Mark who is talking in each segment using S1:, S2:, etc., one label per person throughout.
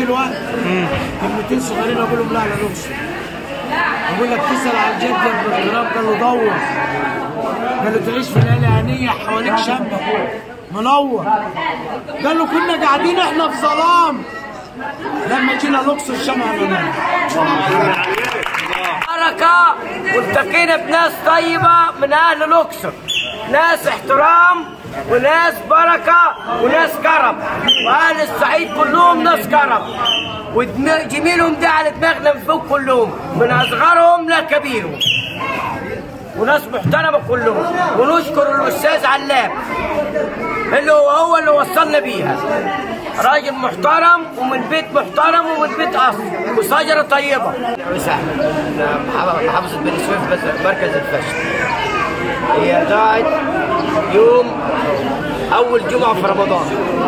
S1: دلوقتي كلمتين صغيرين اقول لهم لا لا الاقصر اقول لك تسال على الجد يا ابن الغرام قال له دور قال له تعيش في ليله هنيه حواليك شمس منور قال له كنا قاعدين احنا في ظلام لما جينا الاقصر شمع منام
S2: بركة والتقينا بناس طيبة من أهل الأقصر ناس احترام وناس بركة وناس كرم وأهل الصعيد كلهم ناس كرم وجميلهم ده على دماغنا من فوق كلهم من أصغرهم لكبيرهم وناس محترمة كلهم ونشكر الأستاذ علام اللي هو هو اللي وصلنا بيها راجل محترم ومن بيت محترم ومن بيت اصل وشجره طيبه وسهلا محافظه بني سويف بس مركز الفشل هي ضاعت يوم اول جمعه في رمضان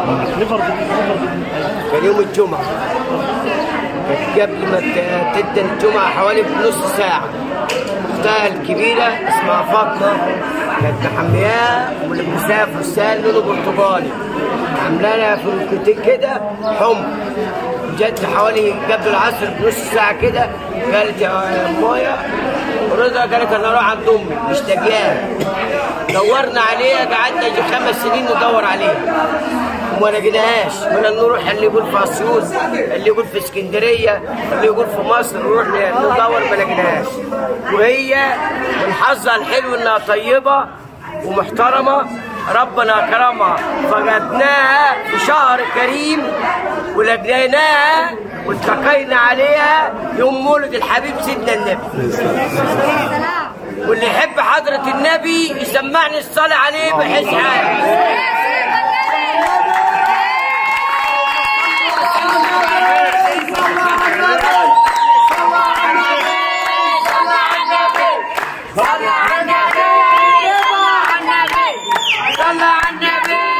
S2: كان يوم الجمعه كانت قبل ما ت- تبدا الجمعه حوالي بنص ساعه اختها الكبيره اسمها فاطمه كانت محمياها ولبسها فستان لونه برتقالي عامله لها في الكتين كده حمر جت حوالي قبل العصر بنص ساعه كده قالت يا مايا رضا قالت انا اروح عند امي مش لاقياها دورنا عليها قعدنا يجي خمس سنين ندور عليها وما لقيناهاش من نروح اللي يقول في اسيوط اللي يقول في اسكندريه اللي يقول في مصر نروح ندور ما لقيناهاش وهي من حظها الحلو انها طيبه ومحترمه ربنا كرمها فقدناها في شهر كريم ولقيناها والتقينا عليها يوم مولد الحبيب سيدنا النبي واللي يحب حضرة النبي يسمعني الصلاة عليه بحيث عالي صلى على النبي صلى على النبي